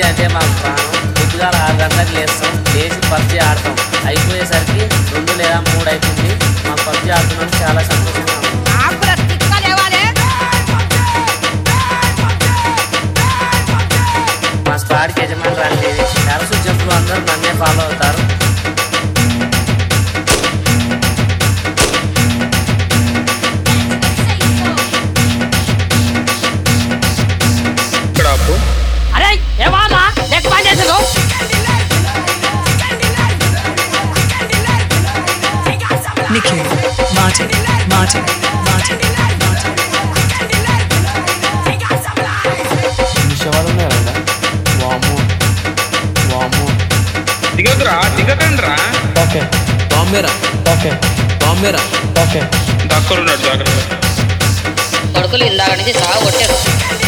అంటే మాకు ప్రాణం పొద్దుగాల ఆరు గంటలకు లేస్తాం లేచి పబ్జీ ఆడతాం అయిపోయేసరికి రెండు లేదా మూడు అవుతుంది మాకు పబ్జీ ఆడుతున్నాం చాలా సంతోషంగా ఉంది నాకు కూడా తిక్క లేవాలి మా స్క్వాడ్కి యజమాని రండి నెలసు జంపులు అందరూ నన్నే ఫాలో అవుతారు ఇక్కడ ఆపు అరే ఏమామా లెక్క పని చేసాను Nikhil, Martin, Martin, Martin, Martin. దిగదురా దిగకండి రా బాంబేరా ఓకే బాంబేరా ఓకే దక్కరున్నాడు జాగ్రత్త కొడుకులు ఇందాక నుంచి సాగు కొట్టారు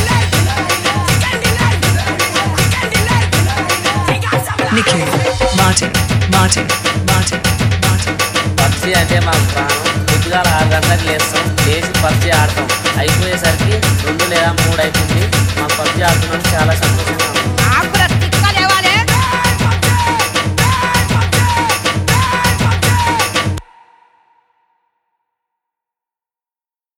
Nikhil, Martin, Martin, Martin, Martin. PUBG అంటే మాకు ప్రాణం పొద్దుగాల ఆరు గంటలకు లేస్తాం లేచి పబ్జీ ఆడతాం అయిపోయేసరికి రెండు లేదా మూడు అవుతుంది